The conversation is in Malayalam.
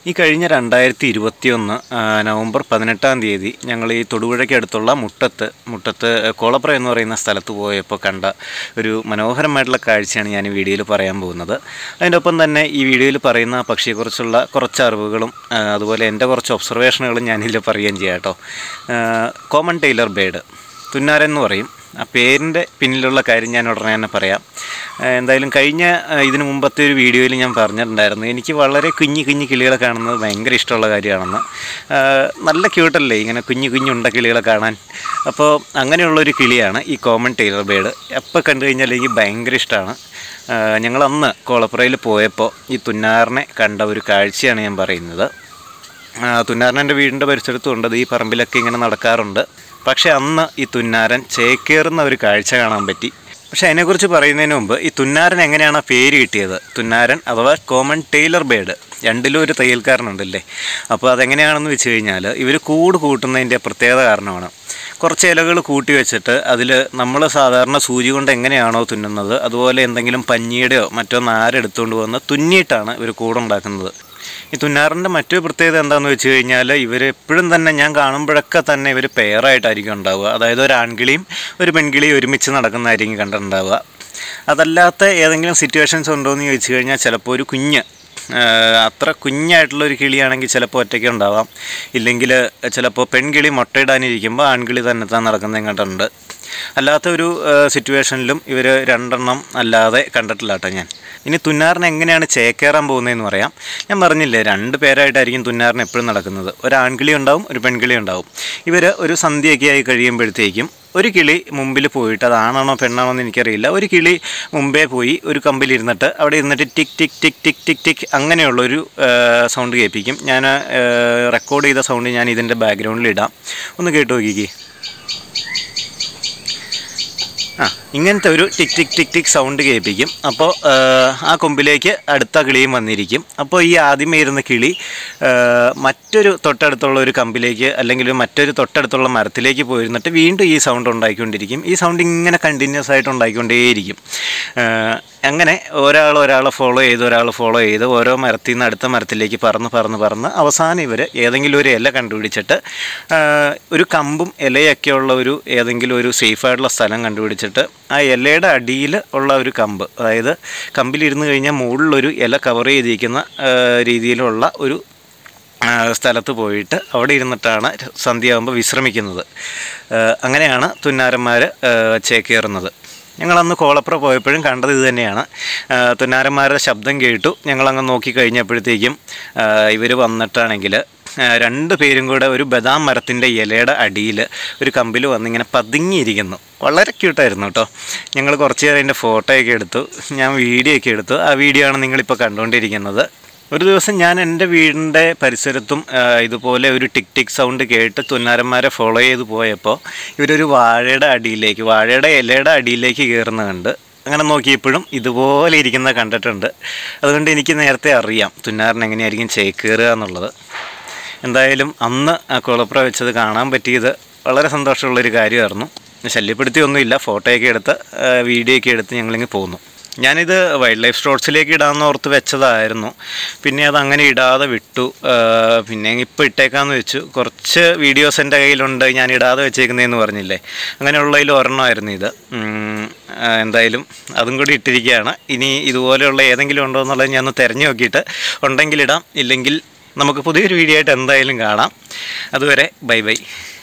ഈ കഴിഞ്ഞ രണ്ടായിരത്തി ഇരുപത്തിയൊന്ന് നവംബർ പതിനെട്ടാം തീയതി ഞങ്ങൾ ഈ തൊടുപുഴയ്ക്കടുത്തുള്ള മുട്ടത്ത് മുട്ടത്ത് കോളപ്ര എന്ന് പറയുന്ന സ്ഥലത്ത് പോയപ്പോൾ കണ്ട ഒരു മനോഹരമായിട്ടുള്ള കാഴ്ചയാണ് ഞാൻ ഈ വീഡിയോയിൽ പറയാൻ പോകുന്നത് അതിൻ്റെ ഒപ്പം തന്നെ ഈ വീഡിയോയിൽ പറയുന്ന ആ പക്ഷിയെക്കുറിച്ചുള്ള കുറച്ച് അറിവുകളും ആ, അതുപോലെ എൻ്റെ കുറച്ച് ഒബ്സർവേഷനുകളും ഞാനിതിൽ പറയുകയും ചെയ്യാം കേട്ടോ കോമൺ ടൈലർ ബേഡ് തുന്നാരൻ എന്ന് പറയും ആ പേരിൻ്റെ പിന്നിലുള്ള കാര്യം ഞാൻ ഉടനെ തന്നെ പറയാം ആ, എന്തായാലും കഴിഞ്ഞ ആ, ഇതിന് മുമ്പത്തെ ഒരു വീഡിയോയിൽ ഞാൻ പറഞ്ഞിട്ടുണ്ടായിരുന്നു എനിക്ക് വളരെ കുഞ്ഞു കുഞ്ഞു കിളികളെ കാണുന്നത് ഭയങ്കര ഇഷ്ടമുള്ള കാര്യമാണെന്ന് ആ, നല്ല ക്യൂട്ടല്ലേ ഇങ്ങനെ കുഞ്ഞു കുഞ്ഞുണ്ട കിളികളെ കാണാൻ അപ്പോൾ അങ്ങനെയുള്ളൊരു കിളിയാണ് ഈ കോമൺ ടൈലർ ബേഡ് എപ്പോൾ കണ്ടു കഴിഞ്ഞാൽ എനിക്ക് ഭയങ്കര ഇഷ്ടമാണ് ഞങ്ങൾ അന്ന് കോളപ്പുറയിൽ പോയപ്പോൾ ഈ തുന്നാറിനെ കണ്ട ഒരു കാഴ്ചയാണ് ഞാൻ പറയുന്നത് ആ, തുന്നാരൻ എൻ്റെ വീടിൻ്റെ പരിസരത്തുണ്ട് അത് ഈ പറമ്പിലൊക്കെ ഇങ്ങനെ നടക്കാറുണ്ട് പക്ഷേ അന്ന് ഈ തുന്നാരൻ ചേക്കേറുന്ന ഒരു കാഴ്ച കാണാൻ പറ്റി പക്ഷേ അതിനെക്കുറിച്ച് പറയുന്നതിന് മുമ്പ് ഈ തുന്നാരൻ എങ്ങനെയാണ് ആ പേര് കിട്ടിയത് തുന്നാരൻ അഥവാ കോമൺ ടൈലർ ബേഡ് രണ്ടിലും ഒരു തയ്യൽക്കാരനുണ്ടല്ലേ അപ്പോൾ അതെങ്ങനെയാണെന്ന് വെച്ച് കഴിഞ്ഞാൽ ഇവർ കൂട് കൂട്ടുന്നതിൻ്റെ പ്രത്യേകത കാരണമാണ് കുറച്ച് ഇലകൾ കൂട്ടി വെച്ചിട്ട് അതിൽ നമ്മൾ സാധാരണ സൂചി കൊണ്ട് എങ്ങനെയാണോ തുന്നുന്നത് അതുപോലെ എന്തെങ്കിലും പഞ്ഞിയുടെയോ മറ്റോ നാരെടുത്തുകൊണ്ട് വന്ന് തുന്നിയിട്ടാണ് ഇവർ കൂടുണ്ടാക്കുന്നത് ഈ തുന്നാറിൻ്റെ മറ്റൊരു പ്രത്യേകത എന്താണെന്ന് വെച്ച് കഴിഞ്ഞാൽ ഇവർ എപ്പോഴും തന്നെ ഞാൻ കാണുമ്പോഴൊക്കെ തന്നെ ഇവർ പെയറായിട്ടായിരിക്കും ഉണ്ടാവുക അതായത് ഒരു ആൺകിളിയും ഒരു പെൺകിളിയും ഒരുമിച്ച് നടക്കുന്നതായിരിക്കും കണ്ടിട്ടുണ്ടാവുക അതല്ലാത്ത ഏതെങ്കിലും സിറ്റുവേഷൻസ് ഉണ്ടോ എന്ന് ചോദിച്ചു കഴിഞ്ഞാൽ ചിലപ്പോൾ ഒരു കുഞ്ഞ് ആഹ് അത്ര കുഞ്ഞായിട്ടുള്ള ഒരു കിളിയാണെങ്കിൽ ചിലപ്പോൾ ഒറ്റയ്ക്ക് ഉണ്ടാവാം ഇല്ലെങ്കിൽ ചിലപ്പോൾ പെൺകിളി മുട്ടയിടാനിരിക്കുമ്പോൾ ആൺകിളി തന്നെ താൻ നടക്കുന്നത് കണ്ടിട്ടുണ്ട് അല്ലാത്ത ഒരു സിറ്റുവേഷനിലും ഇവർ രണ്ടെണ്ണം അല്ലാതെ കണ്ടിട്ടില്ല കേട്ടോ ഞാൻ ഇനി തുന്നാറിന് എങ്ങനെയാണ് ചേക്കേറാൻ പോകുന്നതെന്ന് പറയാം ഞാൻ പറഞ്ഞില്ലേ രണ്ട് പേരായിട്ടായിരിക്കും തുന്നാറിന് എപ്പോഴും നടക്കുന്നത് ഒരു ആൺകിളി ഉണ്ടാവും ഒരു പെൺകിളി ഉണ്ടാവും ഇവർ ഒരു സന്ധ്യയൊക്കെ ആയി കഴിയുമ്പോഴത്തേക്കും ഒരു കിളി മുമ്പിൽ പോയിട്ട് അത് ആണാണോ പെണ്ണാണോ എന്ന് എനിക്കറിയില്ല ഒരു കിളി മുമ്പേ പോയി ഒരു കമ്പിൽ ഇരുന്നിട്ട് അവിടെ ഇരുന്നിട്ട് ടിക് ടിക് ടിക് ടിക് ടിക് ടിക് അങ്ങനെയുള്ളൊരു സൗണ്ട് കേൾപ്പിക്കും ഞാൻ റെക്കോർഡ് ചെയ്ത സൗണ്ട് ഞാൻ ഇതിൻ്റെ ബാക്ക്ഗ്രൗണ്ടിൽ ഇടാം ഒന്ന് കേട്ട് നോക്കിക്കേ ആ ഇങ്ങനത്തെ ഒരു ടിക് ടിക് ടിക് ടിക് സൗണ്ട് കേൾപ്പിക്കും അപ്പോൾ ആ കൊമ്പിലേക്ക് അടുത്ത കിളിയും വന്നിരിക്കും അപ്പോൾ ഈ ആദ്യമേ ഇരുന്ന കിളി ആ, മറ്റൊരു തൊട്ടടുത്തുള്ള ഒരു കമ്പിലേക്ക് അല്ലെങ്കിൽ മറ്റൊരു തൊട്ടടുത്തുള്ള മരത്തിലേക്ക് പോയിരുന്നിട്ട് വീണ്ടും ഈ സൗണ്ട് ഉണ്ടായിക്കൊണ്ടിരിക്കും ഈ സൗണ്ട് ഇങ്ങനെ കണ്ടിന്യൂസ് ആയിട്ട് ഉണ്ടായിക്കൊണ്ടേയിരിക്കും ആ, അങ്ങനെ ഒരാൾ ഒരാളെ ഫോളോ ചെയ്ത് ഒരാൾ ഫോളോ ചെയ്ത് ഓരോ മരത്തിൽ നിന്ന് അടുത്ത മരത്തിലേക്ക് പറന്ന് പറന്ന് പറന്ന് അവസാനം ഇവർ ഏതെങ്കിലും ഒരു ഇല കണ്ടുപിടിച്ചിട്ട് ആ, ഒരു കമ്പും ഇലയൊക്കെയുള്ള ഒരു ഏതെങ്കിലും ഒരു സേഫായിട്ടുള്ള സ്ഥലം കണ്ടുപിടിച്ചിട്ട് ആ ഇലയുടെ അടിയിൽ ഉള്ള ഒരു കമ്പ് അതായത് കമ്പിലിരുന്ന് കഴിഞ്ഞാൽ മുകളിലൊരു ഇല കവർ ചെയ്തിരിക്കുന്ന ആ, രീതിയിലുള്ള ഒരു ആ, സ്ഥലത്ത് പോയിട്ട് അവിടെ ഇരുന്നിട്ടാണ് സന്ധ്യയാകുമ്പോൾ വിശ്രമിക്കുന്നത് ആ, അങ്ങനെയാണ് തുന്നാരന്മാർ ചേക്കേറുന്നത് ഞങ്ങളന്ന് കോളപ്ര പോയപ്പോഴും കണ്ടത് ഇത് തന്നെയാണ് ആ, തുന്നാരന്മാരുടെ ശബ്ദം കേട്ടു ഞങ്ങളങ്ങ് നോക്കി കഴിഞ്ഞപ്പോഴത്തേക്കും ഇവർ വന്നിട്ടാണെങ്കിൽ ആ, രണ്ട് പേരും കൂടെ ഒരു ബദാം മരത്തിൻ്റെ ഇലയുടെ അടിയിൽ ഒരു കമ്പിൽ വന്നിങ്ങനെ പതുങ്ങിയിരിക്കുന്നു വളരെ ക്യൂട്ടായിരുന്നു കേട്ടോ ഞങ്ങൾ കുറച്ച് നേരം അതിൻ്റെ ഫോട്ടോയൊക്കെ എടുത്തു ഞാൻ വീഡിയോ ഒക്കെ എടുത്തു ആ വീഡിയോ ആണ് നിങ്ങളിപ്പോൾ കണ്ടുകൊണ്ടിരിക്കുന്നത് ഒരു ദിവസം ഞാൻ എൻ്റെ വീടിൻ്റെ പരിസരത്തും ആ, ഇതുപോലെ ഒരു ടിക് ടിക് സൗണ്ട് കേട്ട് തുന്നാരന്മാരെ ഫോളോ ചെയ്ത് പോയപ്പോൾ ഇവരൊരു വാഴയുടെ അടിയിലേക്ക് വാഴയുടെ ഇലയുടെ അടിയിലേക്ക് കയറുന്ന കണ്ട് അങ്ങനെ നോക്കിയപ്പോഴും ഇതുപോലെ ഇരിക്കുന്ന കണ്ടിട്ടുണ്ട് അതുകൊണ്ട് എനിക്ക് നേരത്തെ അറിയാം തുന്നാറിന് എങ്ങനെയായിരിക്കും ചേക്കേറുക എന്നുള്ളത് എന്തായാലും അന്ന് ആ കുളപ്പുറ വെച്ചത് കാണാൻ പറ്റിയത് വളരെ സന്തോഷമുള്ളൊരു കാര്യമായിരുന്നു ശല്യപ്പെടുത്തിയൊന്നുമില്ല ഫോട്ടോയൊക്കെ എടുത്ത് ആ, വീഡിയോ ഒക്കെ എടുത്ത് ഞങ്ങളിങ്ങ് പോന്നു ഞാനിത് വൈൽഡ് ലൈഫ് സ്റ്റോർസിലേക്ക് ഇടാമെന്ന് ഓർത്ത് വെച്ചതായിരുന്നു പിന്നെ അത് അങ്ങനെ ഇടാതെ വിട്ടു ആ, പിന്നെ ഇപ്പോൾ ഇട്ടേക്കാന്ന് വെച്ചു കുറച്ച് വീഡിയോസ് എൻ്റെ കയ്യിലുണ്ട് ഞാൻ ഇടാതെ വെച്ചേക്കുന്നതെന്ന് പറഞ്ഞില്ലേ അങ്ങനെയുള്ളതിൽ ഒരെണ്ണമായിരുന്നു ഇത് ഉം, ആ, എന്തായാലും അതും കൂടി ഇട്ടിരിക്കുകയാണ് ഇനി ഇതുപോലെയുള്ള ഏതെങ്കിലും ഉണ്ടോ എന്നുള്ളത് ഞാൻ ഒന്ന് തിരഞ്ഞു നോക്കിയിട്ട് ഉണ്ടെങ്കിൽ ഇടാം ഇല്ലെങ്കിൽ നമുക്ക് പുതിയൊരു വീഡിയോ ആയിട്ട് എന്തായാലും കാണാം അതുവരെ ബൈ ബൈ